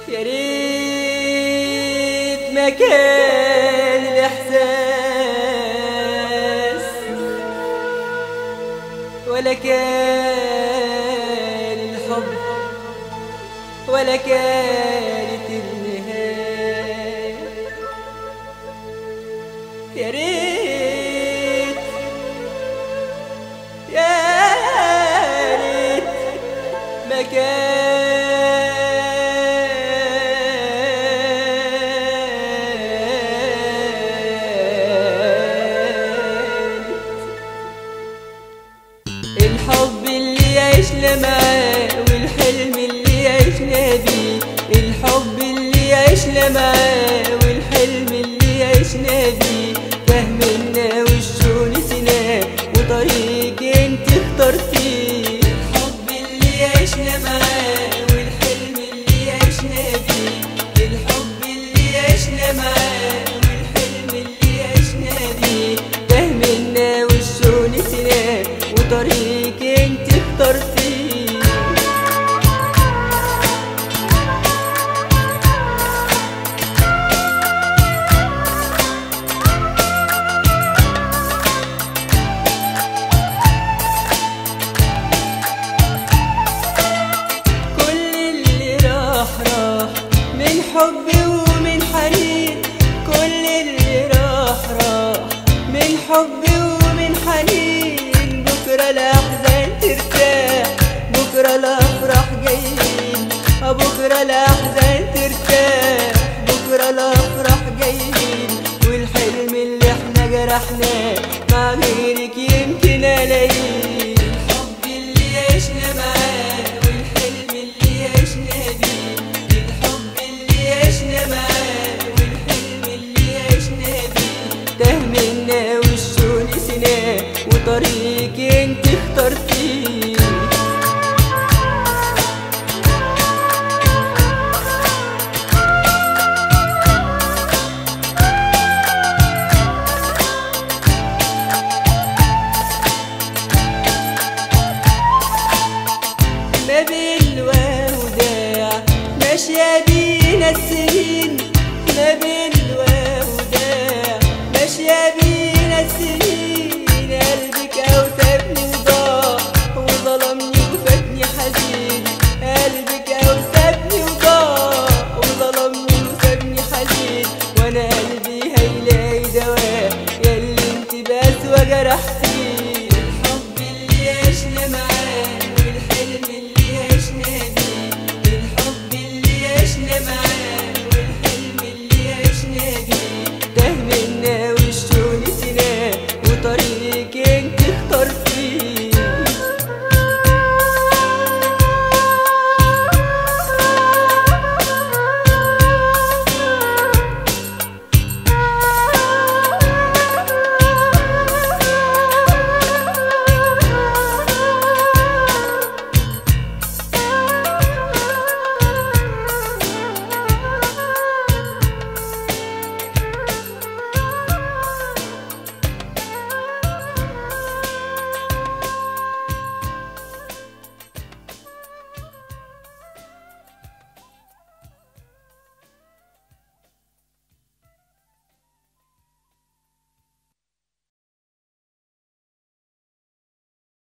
يا ريت ما كان الإحساس ولا كان الحب ولا كانت النهاية يا ريت يا ريت ما كانت الحب اللي عشنا معاه والحلم اللي عشنا بيه الحب اللي عشنا معاه والحلم اللي عشنا بيه فهمنا وشه نسيناه وطريق انت اخترتيه الحب اللي عشنا معاه والحلم اللي عشنا بيه الحب اللي عشنا معاه والحلم اللي عشنا بيه فهمنا وشه نسيناه وطريق انت اخترتيه كل اللي راح راح من حب ومن حنين كل اللي راح راح من حب ومن حنين بكرة الأحزان ترتاح بكرة الأفراح جايين بكرة الأحزان